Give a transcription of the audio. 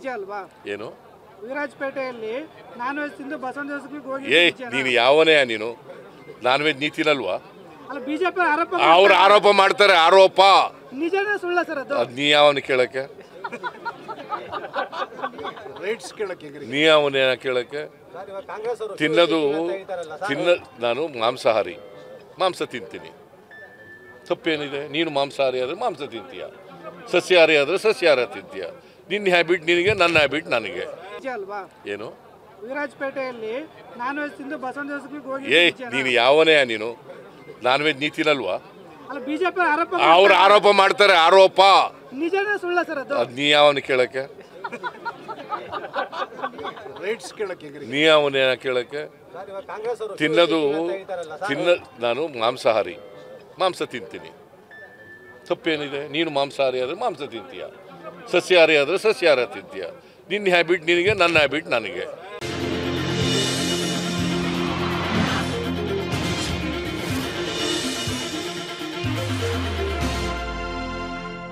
ನಿಜ ಅಲ್ವಾ ಏನು ವಿರಾಜಪೇಟೆಯಲ್ಲಿ ನಾನ್ ವೆಜ್ ತಿಂದು ಬಸವನ ದೇವಸ್ಥಾನಕ್ಕೆ ಹೋಗಿ ಏ ನಿಜನಾ? ನೀನು ಯಾವನೇ ನೀನು ನಾನ್ ವೆಜ್ ನೀ ತಿನ್ನಲ್ವಾ ಅಲ್ಲ ಬಿಜೆಪಿ ಆರೋಪ ಅವ್ರು ಮಾಡ್ತಾರೆ. ಆರೋಪ ಮಾಡ್ತಾರೆ ಆರೋಪ ನಿಜನೇ ಸುಳ್ಳ ಸರ್ ಅದು ಅದ್ ನೀ ಯಾವನ ಕೇಳಕ್ಕೆ ರೈಟ್ಸ್ ಕೇಳಕ್ಕೆ ಹೇಗ್ರಿ ನೀ ಯಾವನೇ ಕೇಳಕ್ಕೆ ತಿನ್ನೋದು ತಿನ್ನ ನಾನು ಮಾಂಸಾಹಾರಿ ಮಾಂಸ ತಿಂತೀನಿ ತಪ್ಪೇನಿದೆ ನೀನು ಮಾಂಸಾಹಾರಿ ಆದರೆ ಮಾಂಸ ತಿಂತೀಯ ಸಸ್ಯಾಹಾರಿ ಆದರೆ ಸಸ್ಯಾಹಾರ ತಿಂತೀಯ ನಿನ್ನ ಹ್ಯಾಬಿಟ್ ನಿನಗೆ ನನ್ನ ಹ್ಯಾಬಿಟ್ ನನಗೆ ನಿಜ ಅಲ್ವಾ ಏನು ವಿರಾಜಪೇಟೆಯಲ್ಲಿ ನಾನ್ ವೆಜ್ ತಿಂದು ಬಸವನ ದೇವಸ್ಥಾನಕ್ಕೆ ಹೋಗಿ ಏ ನಿಜನಾ? ನೀನು ಯಾವನೇ ನೀನು ನಾನ್ ವೆಜ್ ನೀ ತಿನ್ನಲ್ವಾ ಅಲ್ಲ ಬಿಜೆಪಿ ಆರೋಪ ಅವ್ರು ಮಾಡ್ತಾರೆ. ಆರೋಪ ಮಾಡ್ತಾರೆ ಆರೋಪ ನಿಜನೇ ಸುಳ್ಳ ಸರ್ ಅದು ಅದ್ ನೀ ಯಾವನ ಕೇಳಕ್ಕೆ ರೈಟ್ಸ್ ಕೇಳಕ್ಕೆ ಹೇಗ್ರಿ ನೀ ಯಾವನೇ ಕೇಳಕ್ಕೆ ತಿನ್ನೋದು ತಿನ್ನ ನಾನು ಮಾಂಸಾಹಾರಿ ಮಾಂಸ ತಿಂತೀನಿ ತಪ್ಪೇನಿದೆ ನೀನು ಮಾಂಸಾಹಾರಿ ಆದರೆ ಮಾಂಸ ತಿಂತೀಯ ಸಸ್ಯಾಹಾರಿ ಆದರೆ ಸಸ್ಯಾಹಾರ ತಿಂತೀಯ ನಿನ್ನ ಹ್ಯಾಬಿಟ್ ನಿನಗೆ ನನ್ನ ಹ್ಯಾಬಿಟ್ ನನಗೆ